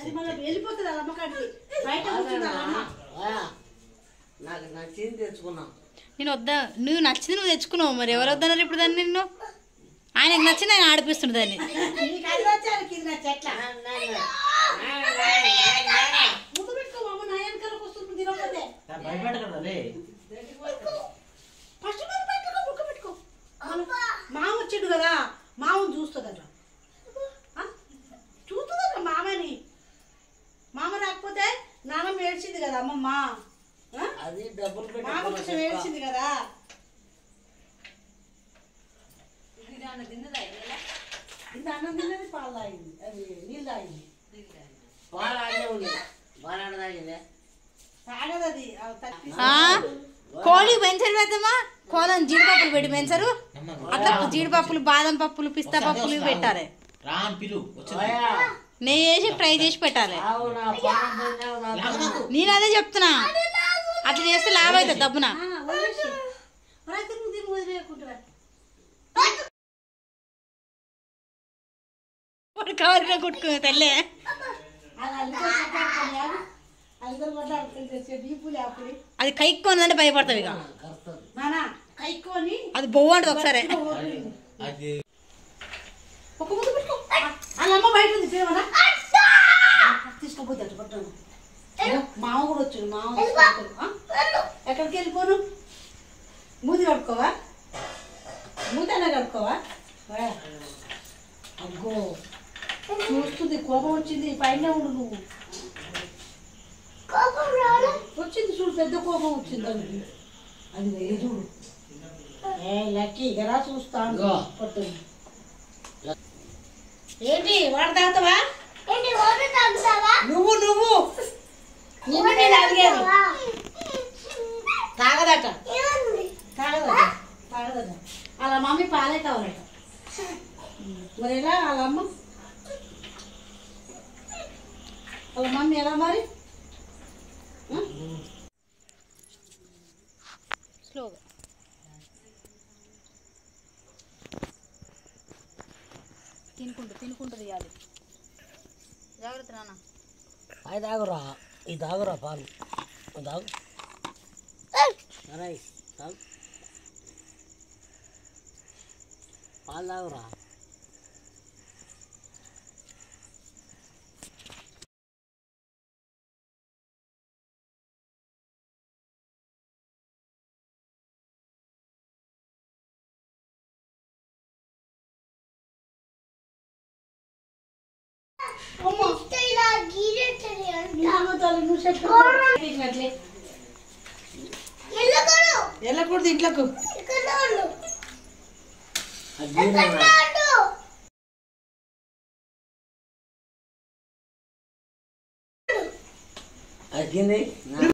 అది మళ్ళీ వెళ్ళిపోతుంది వాళ్ళ అమ్మకాడికి బయట కూర్చుంది వాళ్ళ అమ్మ ఆ, నాకు నచ్చింది తెచ్చుకున్నాం నేను వద్దా నువ్వు నచ్చింది నువ్వు తెచ్చుకున్నావు మరి ఎవరు వద్దన్నారు ఇప్పుడు దాన్ని నిన్ను ఆయనకు నచ్చింది ఆయన ఆడిపిస్తుండు దాన్ని నీకు అది నచ్చాలి ఇది నచ్చి ఎట్లా ముందు పెట్టుకో అమ్మ నా వెనకాలకు వస్తుంది తినకపోతే భయపెట్టకూడదులే ఫస్ట్ మరి పెట్టుకో బుక్క పెట్టుకో మామ వచ్చిండు కదా మామని చూస్తుందట ఆ? చూస్తుందట మామని మామ రాకపోతే నాన్నమ్మ ఏడ్చింది కదా అమ్మమ్మ ఆ? అది డబ్బులు మామ కొంచెం పెట్టి ఏడ్చింది కదా ఇది అన్నం తిన్నది పాలు తాగింది అది నీళ్ళు తాగింది పాలు ఆడే ఉంది పాలు ఆడ తాగిందే తాగదు అది ఆ తప్పి ఆ? కోళ్ళకి పెంచరు పెద్దమ్మా కోళ్ళని జీడిపప్పులు పెట్టి పెంచరు అట్లా జీడిపప్పులు బాదం పప్పులు పిస్తా పప్పులు ఇవి పెట్టాలి రామ్ పిలు వచ్చింది ఓయా, నెయ్యి వేసి ఫ్రై చేసి పెట్టాలి ఆవు నా పానం పొందావు నా పానం. నేను అదే చెప్తున్నా అట్లా చేస్తే లాభ అవుతుంది డబ్బున ఆ, వదిలేసి. మరి అయితే నువ్వు దీన్ని వదిలేయకుంటురా. కవర్గా కొట్టుకునే తల్లే అది అల్లికలు కొట్టాడుకొని ఆగు. అల్లికలు కొట్టాడుకుంటే చెట్టు ఈ పూలు ఆ పూలు. అది కైక్కోనంటే భయపడతావు ఇక కరుస్తుంది. నానా కైక్కొని అది బొవ్వు అంటది ఒకసారి అది ఒక ముద్దు పెట్టుకో వాళ్ళ అమ్మ బయట ఉంది చూడమన్నా తీసుకోపోతే అటు పట్టాను మామ కూడా వచ్చాడు మామ తీసుకొచ్చాడు. ఆ? ఎక్కడికి వెళ్ళిపోను మూతి కడుక్కోవా మూతి ఎలా కడుక్కోవా వా. అగ్గో చూస్తుంది కోపం వచ్చింది పైన ఉండు నువ్వు వచ్చింది చూడు పెద్ద కోపం వచ్చింది దానికి అది వేరే చూడు ఏ లక్కీ గరా చూస్తాను ఇగో. పట్టుంది ఏంటి వాడు తాగుతావా నువ్వు నువ్వు నిన్ను నేను అడిగాను తాగదట తాగదట తాగదట వాళ్ళ మమ్మీ పాలే కావాలట మరి ఎలా వాళ్ళ అమ్మ వాళ్ళ మమ్మీ ఎలా మరి ఆ? స్లోగా తినుకుంటూ తినుకుంటూ తీయాలి జాగ్రత్త నాన్న అది తాగురా ఇది తాగురా పాలు ఇది తాగు సరే తాగు పాలు తాగురా అమ్మ తల్లి, నువ్వు చెప్పు. ఇట్లట్లే. వెళ్ళకూడదు ఇంట్లోకి అది తినరా. అది తిని నా